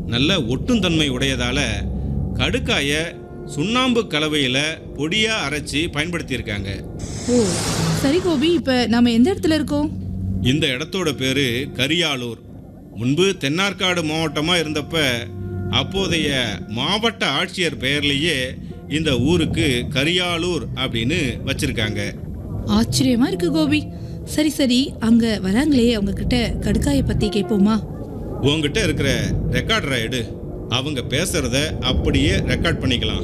நல்ல ஒட்டும் தன்மை உடையதால கடுக்காய சுண்ணாம்பு கலவையில் பொடியாக அரைச்சி பயன்படுத்தியிருக்காங்க ஓ சரி கோபி இப்ப நாம எந்த இடத்துல இருக்கோம் இந்த இடத்தோட பேரு கரியாலூர் முன்பு தென்னார்காடு மாவட்டமாக இருந்தப்ப அப்போதைய மாவட்ட ஆட்சியர் பெயர்லேயே இந்த ஊருக்கு கரியாலூர் அப்படின்னு வச்சிருக்காங்க ஆச்சரியமா இருக்கு கோபி சரி சரி அங்க வராங்களே அவங்க கிட்ட கடுக்காயை பத்தி கேட்போமா உங்ககிட்ட இருக்கிற ரெக்கார்டரை எடு அவங்க பேசுறத அப்படியே ரெக்கார்ட் பண்ணிக்கலாம்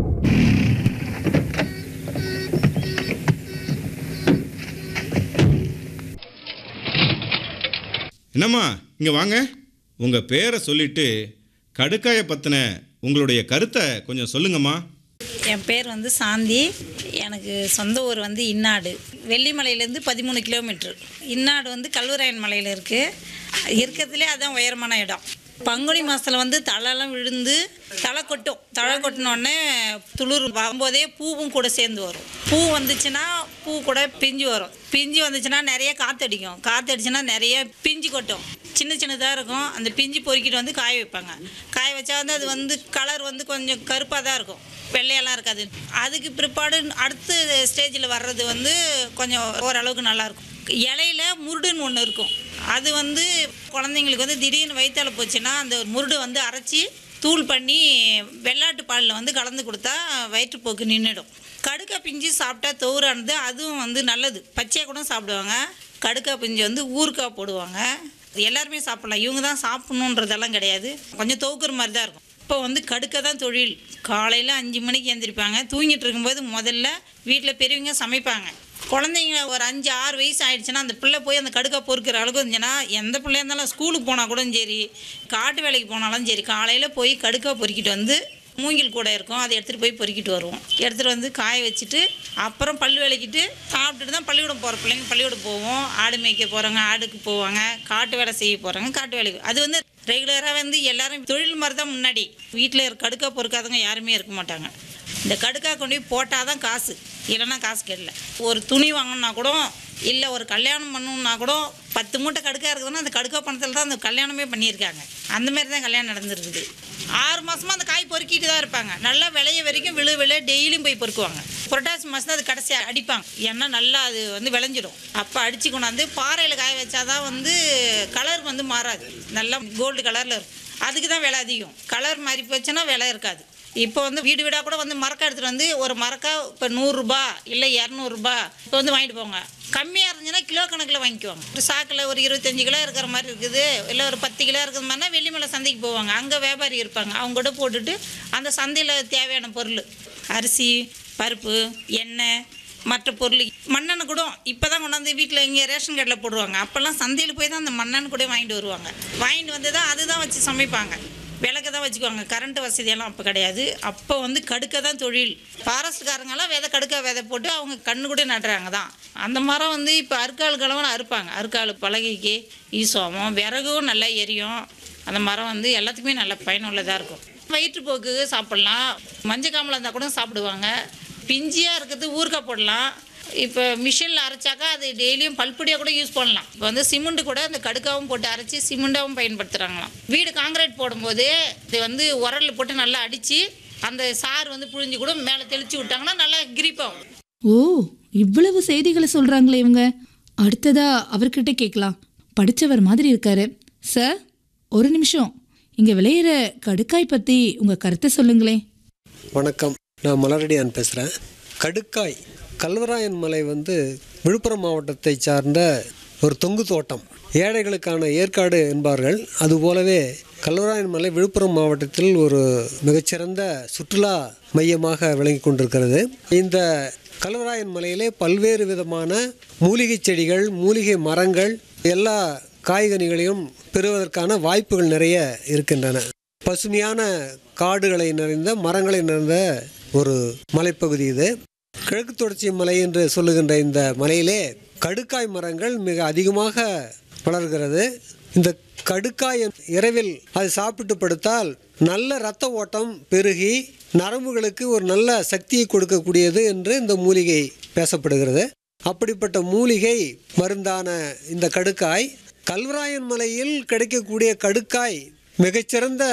என்னம்மா இங்க வாங்க உங்க பேரை சொல்லிட்டு கடுக்காயை பத்தின உங்களுடைய கருத்தை கொஞ்சம் சொல்லுங்கம்மா என் பேர் வந்து சாந்தி எனக்கு சொந்த ஊர் வந்து இன்னாடு வெள்ளிமலையிலேருந்து பதிமூணு கிலோமீட்டர் இன்னாடு வந்து கல்வராயன் மலையில் இருக்குது இருக்கிறதுலே அதான் உயரமான இடம் பங்குனி மாதத்தில் வந்து தலைலாம் விழுந்து தலை கொட்டும் தலை கொட்டினோடனே துளிர் வரும்போதே பூவும் கூட சேர்ந்து வரும் பூ வந்துச்சுன்னா பூ கூட பிஞ்சு வரும் பிஞ்சு வந்துச்சுன்னா நிறைய காற்றடிக்கும் காற்றடிச்சுன்னா நிறைய பிஞ்சு கொட்டும் சின்ன சின்னதாக இருக்கும் அந்த பிஞ்சு பொறுக்கிட்டு வந்து காய வைப்பாங்க காய வச்சா வந்து அது வந்து கலர் வந்து கொஞ்சம் கருப்பாக தான் இருக்கும் வெள்ளையெல்லாம் இருக்காது அதுக்கு பிற்பாடு அடுத்த ஸ்டேஜில் வர்றது வந்து கொஞ்சம் ஓரளவுக்கு நல்லாயிருக்கும் இலையில முருடுன்னு ஒன்று இருக்கும் அது வந்து குழந்தைங்களுக்கு வந்து திடீர்னு வயிற்றால போச்சுன்னா அந்த முருடு வந்து அரைச்சி தூள் பண்ணி வெள்ளாட்டு பாலில் வந்து கலந்து கொடுத்தா வயிற்றுப்போக்கு நின்றுடும் கடுக்கா பிஞ்சு சாப்பிட்டா தோறானது அதுவும் வந்து நல்லது பச்சையாக கூட சாப்பிடுவாங்க கடுக்கா பிஞ்சு வந்து ஊறுக்காய் போடுவாங்க எல்லாருமே சாப்பிடலாம் இவங்க தான் சாப்பிட்ணுன்றதெல்லாம் கிடையாது கொஞ்சம் தோக்குற மாதிரி தான் இருக்கும் இப்போ வந்து கடுக்க தான் தொழில் காலையில் அஞ்சு மணிக்கு எழுந்திரிப்பாங்க தூங்கிட்டு இருக்கும்போது முதல்ல வீட்டில் பெரியவங்க சமைப்பாங்க குழந்தைங்க ஒரு அஞ்சு ஆறு வயசு ஆயிடுச்சுன்னா அந்த பிள்ளை போய் அந்த கடுக்கா பொறுக்கிற அளவுக்கு இருந்துச்சுன்னா எந்த பிள்ளையா இருந்தாலும் ஸ்கூலுக்கு போனால் கூட சரி காட்டு வேலைக்கு போனாலும் சரி காலையில் போய் கடுக்கா பொறுக்கிட்டு வந்து மூங்கில் கூட இருக்கும் அதை எடுத்துகிட்டு போய் பொறுக்கிட்டு வருவோம் எடுத்துகிட்டு வந்து காய வச்சுட்டு அப்புறம் பல் விளக்கிட்டு சாப்பிட்டுட்டு தான் பள்ளிக்கூடம் போகிற பிள்ளைங்க பள்ளிக்கூடம் போவோம் ஆடு மேய்க்க போகிறவங்க ஆடுக்கு போவாங்க காட்டு வேலை செய்ய போகிறாங்க காட்டு வேலைக்கு அது வந்து ரெகுலராக வந்து எல்லாரும் தொழில் மாதிரி தான் முன்னாடி வீட்டில் கடுக்கா பொறுக்காதவங்க யாருமே இருக்க மாட்டாங்க இந்த கடுக்கா கொண்டு போய் போட்டால் தான் காசு இல்லைன்னா காசு கேட்கல ஒரு துணி வாங்கணும்னா கூட இல்லை ஒரு கல்யாணம் பண்ணணும்னா கூட பத்து மூட்டை கடுக்கா இருக்குதுன்னா அந்த கடுக்கா பணத்தில் தான் அந்த கல்யாணமே பண்ணியிருக்காங்க அந்த மாதிரி தான் கல்யாணம் நடந்துருக்குது ஆறு மாதமாக அந்த காய் பொறுக்கிட்டு தான் இருப்பாங்க நல்லா விளைய வரைக்கும் விழு விழு டெய்லியும் போய் பொறுக்குவாங்க புரட்டாசி மாதம் தான் அது கடைசியாக அடிப்பாங்க ஏன்னா நல்லா அது வந்து விளைஞ்சிடும் அப்போ அடித்து கொண்டாந்து பாறையில் காய வச்சாதான் வந்து கலர் வந்து மாறாது நல்லா கோல்டு கலரில் இருக்கும் அதுக்கு தான் விலை அதிகம் கலர் மாறி போச்சுன்னா விலை இருக்காது இப்போ வந்து வீடு வீடாக கூட வந்து மரக்கா எடுத்துகிட்டு வந்து ஒரு மரக்கா இப்போ நூறுரூபா இல்லை இரநூறுபா இப்போ வந்து வாங்கிட்டு போங்க கம்மியாக இருந்துச்சுன்னா கிலோ கணக்கில் வாங்கிக்குவாங்க ஒரு சாக்கில் ஒரு இருபத்தஞ்சு கிலோ இருக்கிற மாதிரி இருக்குது இல்லை ஒரு பத்து கிலோ இருக்கிற மாதிரினா வெள்ளிமலை சந்தைக்கு போவாங்க அங்கே வியாபாரி இருப்பாங்க அவங்க கூட போட்டுட்டு அந்த சந்தையில் தேவையான பொருள் அரிசி பருப்பு எண்ணெய் மற்ற பொருள் மண்ணெண்ணெய் கூட இப்போ தான் கொண்டாந்து வீட்டில் இங்கே ரேஷன் கார்டில் போடுவாங்க அப்போல்லாம் சந்தையில் போய் தான் அந்த மண்ணெண்ணெய் கூட வாங்கிட்டு வருவாங்க வாங்கிட்டு வந்து தான் அதுதான் வச்சு சமைப்பாங்க விளக்க தான் வச்சுக்குவாங்க கரண்ட் வசதியெல்லாம் அப்போ கிடையாது அப்போ வந்து கடுக்க தான் தொழில் ஃபாரஸ்ட்காரங்கெல்லாம் விதை கடுக்க விதை போட்டு அவங்க கண்ணு கூட நடுறாங்க தான் அந்த மரம் வந்து இப்போ அறுக்கால் கிழவன் அறுப்பாங்க அறுக்கால் பலகைக்கு ஈசோமம் விறகும் நல்லா எரியும் அந்த மரம் வந்து எல்லாத்துக்குமே நல்ல பயனுள்ளதாக இருக்கும் வயிற்றுப்போக்கு சாப்பிட்லாம் மஞ்சள் காமலை இருந்தால் கூட சாப்பிடுவாங்க பிஞ்சியாக இருக்கிறது ஊறுகாய் போடலாம் இப்போ மிஷினில் அரைச்சாக்கா அது டெய்லியும் பல்பொடியாக கூட யூஸ் பண்ணலாம் இப்போ வந்து சிமெண்ட் கூட அந்த கடுக்காவும் போட்டு அரைச்சி சிமெண்டாகவும் பயன்படுத்துகிறாங்களாம் வீடு காங்கிரீட் போடும்போது இது வந்து உரலில் போட்டு நல்லா அடித்து அந்த சாறு வந்து புழிஞ்சு கூட மேலே தெளித்து விட்டாங்கன்னா நல்லா கிரிப்பாகும் ஓ இவ்வளவு செய்திகளை சொல்றாங்களே இவங்க அடுத்ததா அவர்கிட்ட கேட்கலாம் படிச்சவர் மாதிரி இருக்காரு சார் ஒரு நிமிஷம் இங்க விளையிற கடுக்காய் பத்தி உங்க கருத்தை சொல்லுங்களேன் வணக்கம் நான் மலரடியான் பேசுகிறேன் கடுக்காய் கல்வராயன் மலை வந்து விழுப்புரம் மாவட்டத்தை சார்ந்த ஒரு தொங்கு தோட்டம் ஏழைகளுக்கான ஏற்காடு என்பார்கள் அதுபோலவே கல்வராயன் மலை விழுப்புரம் மாவட்டத்தில் ஒரு மிகச்சிறந்த சுற்றுலா மையமாக விளங்கி கொண்டிருக்கிறது இந்த கல்வராயன் மலையிலே பல்வேறு விதமான மூலிகை செடிகள் மூலிகை மரங்கள் எல்லா காய்கனிகளையும் பெறுவதற்கான வாய்ப்புகள் நிறைய இருக்கின்றன பசுமையான காடுகளை நிறைந்த மரங்களை நிறைந்த ஒரு மலைப்பகுதி இது கிழக்கு தொடர்ச்சி மலை என்று சொல்லுகின்ற இந்த மலையிலே கடுக்காய் மரங்கள் மிக அதிகமாக வளர்கிறது இந்த கடுக்காய் இரவில் அது சாப்பிட்டு படுத்தால் நல்ல இரத்த ஓட்டம் பெருகி நரம்புகளுக்கு ஒரு நல்ல சக்தியை கொடுக்கக்கூடியது என்று இந்த மூலிகை பேசப்படுகிறது அப்படிப்பட்ட மூலிகை மருந்தான இந்த கடுக்காய் கல்வராயன் மலையில் கிடைக்கக்கூடிய கடுக்காய் மிகச்சிறந்த